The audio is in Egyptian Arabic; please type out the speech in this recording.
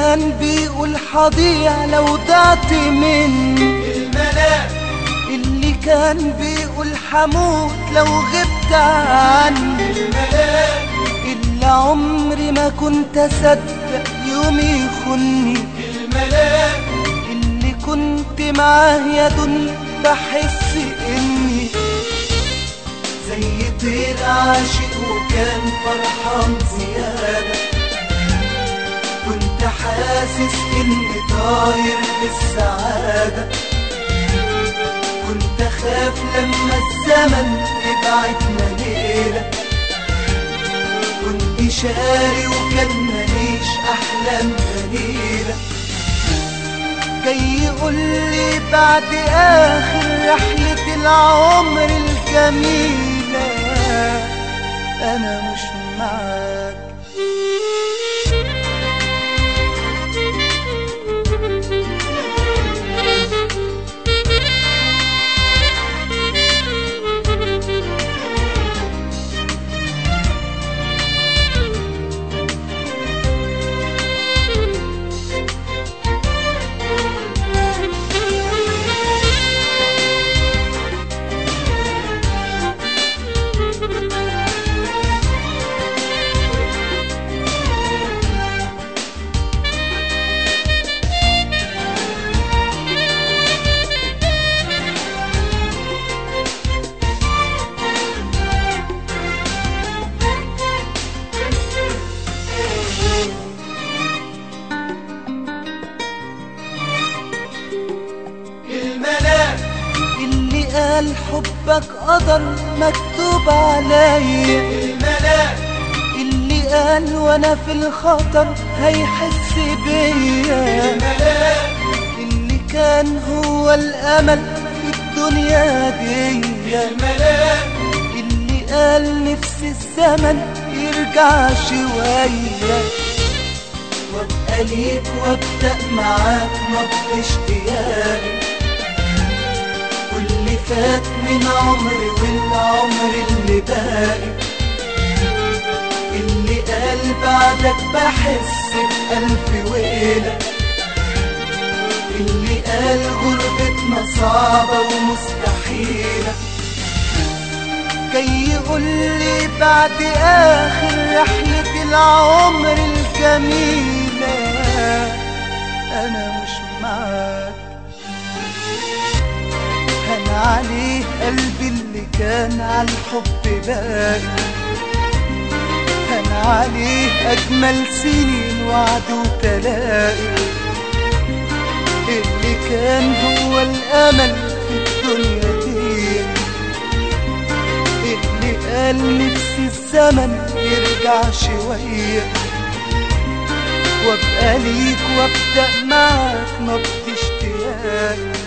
كان بيقول حضيع لو ضعت مني الملاك اللي كان بيقول حموت لو غبت عني الملاك اللي عمري ما كنت اصدق يوم يخني الملاك اللي كنت معاه يا دنيا بحس اني زي طير عاشق وكان فرحان زيادة كنت حاسس اني طاير بالسعادة كنت اخاف لما الزمن يبعدنا ليلة كنت شاري وكان ماليش احلام قليله جاي يقول لي بعد اخر رحلة العمر الجميلة انا مش معاك الملاك اللي قال حبك قدر مكتوب عليا الملاك اللي قال وانا في الخطر هيحس بيا الملاك اللي كان هو الامل في الدنيا دي الملاك اللي قال نفسي الزمن يرجع شوية وابقى ليك وابدأ معاك نبض اشتياقي واللي فات من عمري والعمر اللي باقي اللي قال بعدك بحس بألف ويلة اللي قال غربتنا صعبة ومستحيلة جاي يقول لي بعد آخر رحلة العمر الجميلة أنا مش معاك هان عليه قلبي اللي كان على الحب باقي هان عليه أجمل سنين وعد وتلاقي اللي كان هو الأمل في الدنيا دي اللي قال نفسي الزمن يرجع شوية وابقى ليك وابدأ معاك نبض اشتياق